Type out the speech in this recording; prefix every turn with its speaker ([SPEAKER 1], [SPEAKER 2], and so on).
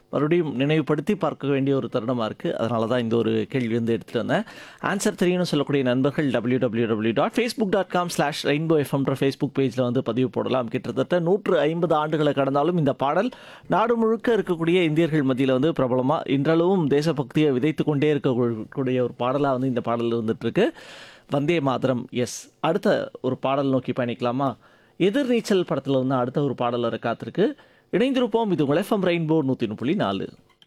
[SPEAKER 1] மறுபடியும் நினைவுபடுத்தி பார்க்க வேண்டிய ஒரு தருணமாக இருக்குது அதனால தான் இந்த ஒரு கேள்வி வந்து எடுத்துகிட்டு வந்தேன் ஆன்சர் தெரியும்னு சொல்லக்கூடிய நண்பர்கள் W W W dot Facebook dot com slash Rainbow எஃப்எம்ன்ற ஃபேஸ்புக் பேஜில் வந்து பதிவு போடலாம் கிட்டத்தட்ட நூற்று ஐம்பது ஆண்டுகளை கடந்தாலும் இந்த பாடல் நாடு முழுக்க இருக்கக்கூடிய இந்தியர்கள் மத்தியில் வந்து பிரபலமாக இன்றளவும் தேசபக்தியை விதைத்து கொண்டே இருக்கக்கூடிய ஒரு பாடலாக வந்து இந்த பாடல் இருந்துகிட்ருக்கு வந்தே மாதரம் எஸ் அடுத்த ஒரு பாடல் நோக்கி பயணிக்கலாமா எதிர்நீச்சல் படத்தில் வந்து அடுத்த ஒரு பாடல் வர காத்திருக்கு இணைந்திருப்போம் இது உங்கள் எஃப்எம் ரெயின்போ நூற்றி புள்ளி நாலு